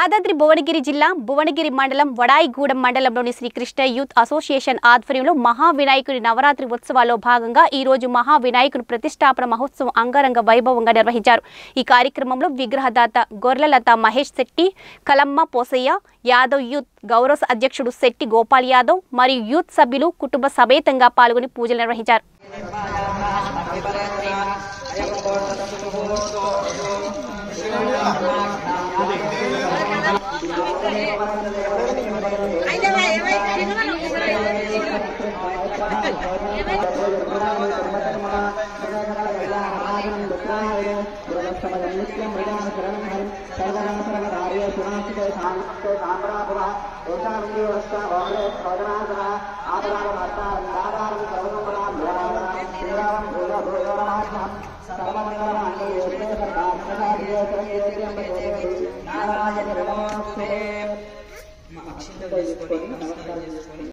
యాదాద్రి భువనగిరి జిల్లా భువనగిరి మండలం వడాయిగూడెం మండలంలోని శ్రీకృష్ణ యూత్ అసోసియేషన్ ఆధ్వర్యంలో మహావినాయకుడి నవరాత్రి ఉత్సవాల్లో భాగంగా ఈ రోజు మహావినాయకుని ప్రతిష్టాపన మహోత్సవం అంగరంగ వైభవంగా నిర్వహించారు ఈ కార్యక్రమంలో విగ్రహదాత గొర్రెలత మహేష్ శెట్టి కలమ్మ పోసయ్య యాదవ్ యూత్ గౌరవ అధ్యక్షుడు శెట్టి గోపాల్ యాదవ్ మరియు యూత్ సభ్యులు కుటుంబ సమేతంగా పాల్గొని పూజలు నిర్వహించారు నారాయణ